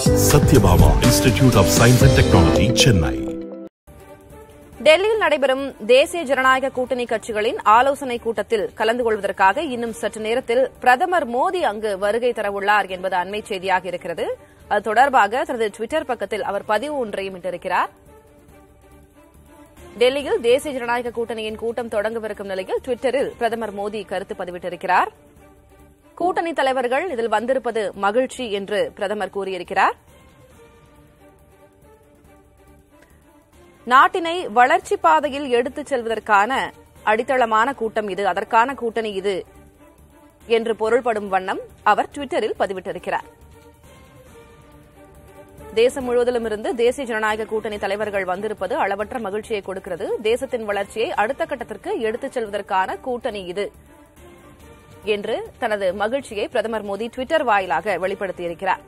Satyabhama institute of science and technology Chennai டெல்லியில் நடைபெறும் தேசிய ஜனநாயக கூட்டணி கட்சிகளின் ஆலோசனை கூட்டத்தில் கலந்து கொள்வதற்காக இன்னும் சற்று நேரத்தில் பிரதமர் மோடி அங்கு வருகை தரவுள்ளார் என்பது அண்மை செய்தியாக இருக்கிறது அது தொடர்பாக தனது டுவிட்டர் பக்கத்தில் அவர் பதிவு ஒன்றையும் இட்டிருக்கிறார் டெல்லியில் தேசிய ஜனநாயக கூட்டணியின் கூட்டம் தொடங்கவிருக்கும் நிலையில் டுவிட்டரில் பிரதமர் மோடி கருத்து பதிவிட்டிருக்கிறார் கூட்டணி தலைவர்கள் இதில் வந்திருப்பது மகிழ்ச்சி என்று பிரதமர் கூறியிருக்கிறார் நாட்டினை வளர்ச்சி பாதையில் எடுத்துச் செல்வதற்கான அடித்தளமான கூட்டம் இது அதற்கான கூட்டணி இது என்று பொருள்படும் வண்ணம் அவர் டுவிட்டரில் பதிவிட்டிருக்கிறார் தேசம் முழுவதிலும் இருந்து தேசிய ஜனநாயக கூட்டணி தலைவர்கள் வந்திருப்பது அளவற்ற மகிழ்ச்சியை கொடுக்கிறது தேசத்தின் வளர்ச்சியை அடுத்த கட்டத்திற்கு எடுத்துச் செல்வதற்கான கூட்டணி இது என்று தனது மகிழ்ச்சியை பிரதமர் மோடி டுவிட்டர் வாயிலாக வெளிப்படுத்தியிருக்கிறார்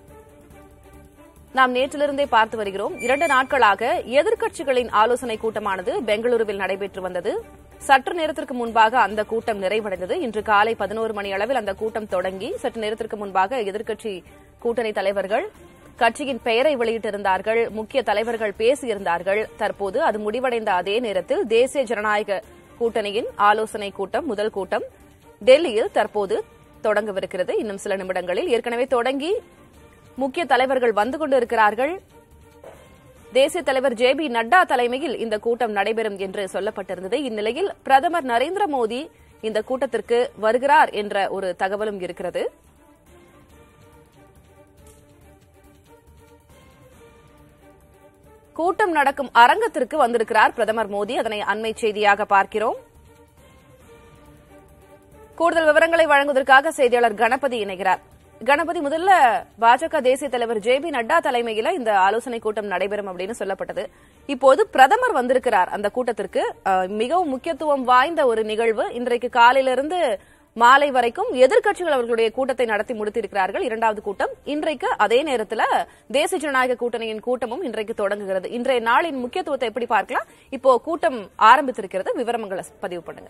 நாம் நேற்றிலிருந்தே பார்த்து வருகிறோம் இரண்டு நாட்களாக எதிர்க்கட்சிகளின் ஆலோசனை கூட்டமானது பெங்களூருவில் நடைபெற்று வந்தது சற்று நேரத்திற்கு முன்பாக அந்த கூட்டம் நிறைவடைந்தது இன்று காலை பதினோரு மணி அளவில் அந்த கூட்டம் தொடங்கி சற்று நேரத்திற்கு முன்பாக எதிர்க்கட்சி கூட்டணி தலைவர்கள் கட்சியின் பெயரை வெளியிட்டிருந்தார்கள் முக்கிய தலைவர்கள் பேசியிருந்தார்கள் தற்போது அது முடிவடைந்த அதே நேரத்தில் தேசிய ஜனநாயக கூட்டணியின் ஆலோசனை கூட்டம் முதல் கூட்டம் டெல்லியில் தற்போது தொடங்கவிருக்கிறது இன்னும் சில நிமிடங்களில் ஏற்கனவே தொடங்கி முக்கிய தலைவர்கள் வந்து கொண்டிருக்கிறார்கள் தேசிய தலைவர் ஜே பி நட்டா தலைமையில் இந்த கூட்டம் நடைபெறும் என்று சொல்லப்பட்டிருந்தது இந்நிலையில் பிரதமர் நரேந்திர மோடி இந்த கூட்டத்திற்கு வருகிறார் என்ற ஒரு தகவலும் இருக்கிறது கூட்டம் நடக்கும் அரங்கத்திற்கு வந்திருக்கிறார் பிரதமர் மோடி அதனை அண்மை செய்தியாக பார்க்கிறோம் கூடுதல் விவரங்களை வழங்குவதற்காக செய்தியாளர் கணபதி இணைகிறார் கணபதி முதல்ல பாஜக தேசிய தலைவர் ஜே பி நட்டா தலைமையில இந்த ஆலோசனை கூட்டம் நடைபெறும் அப்படின்னு சொல்லப்பட்டது இப்போது பிரதமர் வந்திருக்கிறார் அந்த கூட்டத்திற்கு அஹ், மிகவும் முக்கியத்துவம் வாய்ந்த ஒரு நிகழ்வு இன்றைக்கு காலையிலிருந்து மாலை வரைக்கும் எதிர்க்கட்சிகள் அவர்களுடைய கூட்டத்தை நடத்தி முடித்திருக்கிறார்கள் இரண்டாவது கூட்டம் இன்றைக்கு அதே நேரத்தில் தேசிய ஜனநாயக கூட்டணியின் கூட்டமும் இன்றைக்கு தொடங்குகிறது இன்றைய நாளின் முக்கியத்துவத்தை எப்படி பார்க்கலாம் இப்போ கூட்டம் ஆரம்பித்திருக்கிறது விவரங்களை பதிவு பண்ணுங்க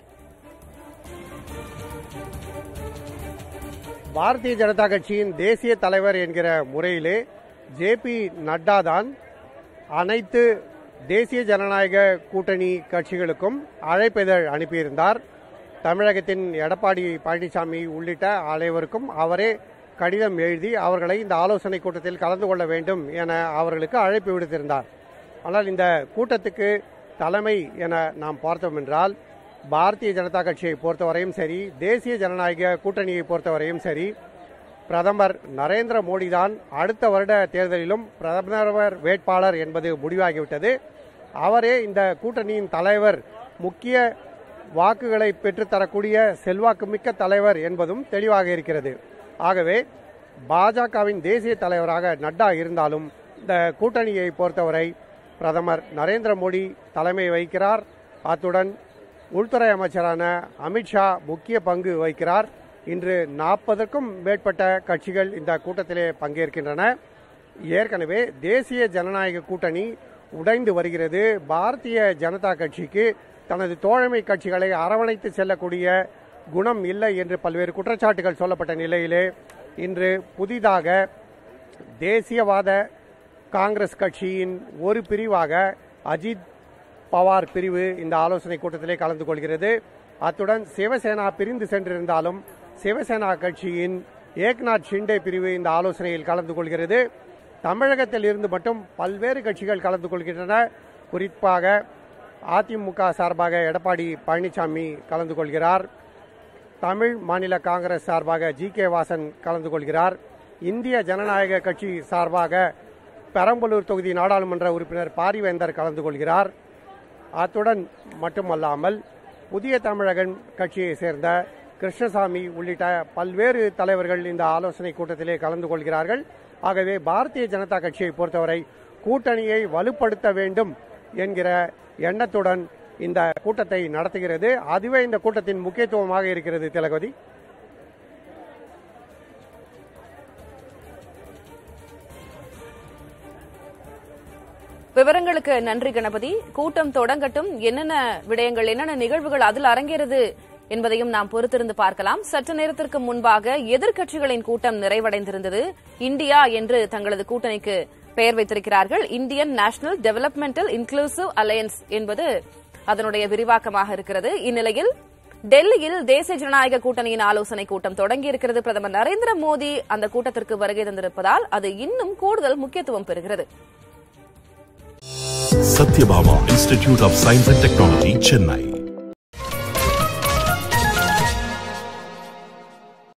பாரதிய ஜனதா கட்சியின் தேசிய தலைவர் என்கிற முறையிலே ஜே பி நட்டா தான் அனைத்து தேசிய ஜனநாயக கூட்டணி கட்சிகளுக்கும் அழைப்பிதழ் அனுப்பியிருந்தார் தமிழகத்தின் எடப்பாடி பழனிசாமி உள்ளிட்ட அனைவருக்கும் அவரே கடிதம் எழுதி அவர்களை இந்த ஆலோசனை கூட்டத்தில் கலந்து கொள்ள வேண்டும் என அவர்களுக்கு அழைப்பு விடுத்திருந்தார் ஆனால் இந்த கூட்டத்துக்கு தலைமை என நாம் பார்த்தோம் என்றால் பாரதிய ஜனதா கட்சியை பொறுத்தவரையும் சரி தேசிய ஜனநாயக கூட்டணியை பொறுத்தவரையும் சரி பிரதமர் நரேந்திர மோடி தான் அடுத்த வருட தேர்தலிலும் பிரதமர் வேட்பாளர் என்பது முடிவாகிவிட்டது அவரே இந்த கூட்டணியின் தலைவர் முக்கிய வாக்குகளை பெற்றுத்தரக்கூடிய செல்வாக்கு மிக்க தலைவர் என்பதும் தெளிவாக இருக்கிறது ஆகவே பாஜகவின் தேசிய தலைவராக நட்டா இருந்தாலும் இந்த கூட்டணியை பொறுத்தவரை பிரதமர் நரேந்திர மோடி தலைமை வகிக்கிறார் அத்துடன் உள்துறை அமைச்சரான அமித்ஷா முக்கிய பங்கு வகிக்கிறார் இன்று நாற்பதற்கும் மேற்பட்ட கட்சிகள் இந்த கூட்டத்திலே பங்கேற்கின்றன ஏற்கனவே தேசிய ஜனநாயக கூட்டணி உடைந்து வருகிறது பாரதிய ஜனதா கட்சிக்கு தனது தோழமை கட்சிகளை அரவணைத்து செல்லக்கூடிய குணம் இல்லை என்று பல்வேறு குற்றச்சாட்டுகள் சொல்லப்பட்ட நிலையிலே இன்று புதிதாக தேசியவாத காங்கிரஸ் கட்சியின் ஒரு பிரிவாக அஜித் பவார் பிரிவு இந்த ஆலோசனை கூட்டத்திலே கலந்து கொள்கிறது அத்துடன் சிவசேனா பிரிந்து சென்றிருந்தாலும் சிவசேனா கட்சியின் ஏக்நாத் ஷிண்டே பிரிவு இந்த ஆலோசனையில் கலந்து கொள்கிறது தமிழகத்தில் இருந்து மட்டும் பல்வேறு கட்சிகள் கலந்து கொள்கின்றன குறிப்பாக அதிமுக சார்பாக எடப்பாடி பழனிசாமி கலந்து கொள்கிறார் தமிழ் மாநில காங்கிரஸ் சார்பாக ஜி கே வாசன் கலந்து கொள்கிறார் இந்திய ஜனநாயக கட்சி சார்பாக பெரம்பலூர் தொகுதி நாடாளுமன்ற உறுப்பினர் பாரிவேந்தர் கலந்து கொள்கிறார் அத்துடன் மட்டுமல்லாமல் புதிய தமிழகன் கட்சியை சேர்ந்த கிருஷ்ணசாமி உள்ளிட்ட பல்வேறு தலைவர்கள் இந்த ஆலோசனை கூட்டத்திலே கலந்து கொள்கிறார்கள் ஆகவே பாரதிய ஜனதா கட்சியை பொறுத்தவரை கூட்டணியை வலுப்படுத்த வேண்டும் என்கிற எண்ணத்துடன் இந்த கூட்டத்தை நடத்துகிறது அதுவே இந்த கூட்டத்தின் முக்கியத்துவமாக இருக்கிறது திலகவதி விவரங்களுக்கு நன்றி கணபதி கூட்டம் தொடங்கட்டும் என்னென்ன விடயங்கள் என்னென்ன நிகழ்வுகள் அதில் அரங்கேறது என்பதையும் நாம் பொறுத்திருந்து பார்க்கலாம் சற்று நேரத்திற்கு முன்பாக எதிர்க்கட்சிகளின் கூட்டம் நிறைவடைந்திருந்தது இந்தியா என்று தங்களது கூட்டணிக்கு பெயர் வைத்திருக்கிறார்கள் Indian national developmental inclusive alliance என்பது அதனுடைய விரிவாக்கமாக இருக்கிறது இந்நிலையில் டெல்லியில் தேசிய ஜனநாயக கூட்டணியின் ஆலோசனை கூட்டம் தொடங்கியிருக்கிறது பிரதமர் நரேந்திர மோடி அந்த கூட்டத்திற்கு வருகை தந்திருப்பதால் அது இன்னும் கூடுதல் முக்கியத்துவம் பெறுகிறது Satyabama Institute of Science and Technology, Chennai.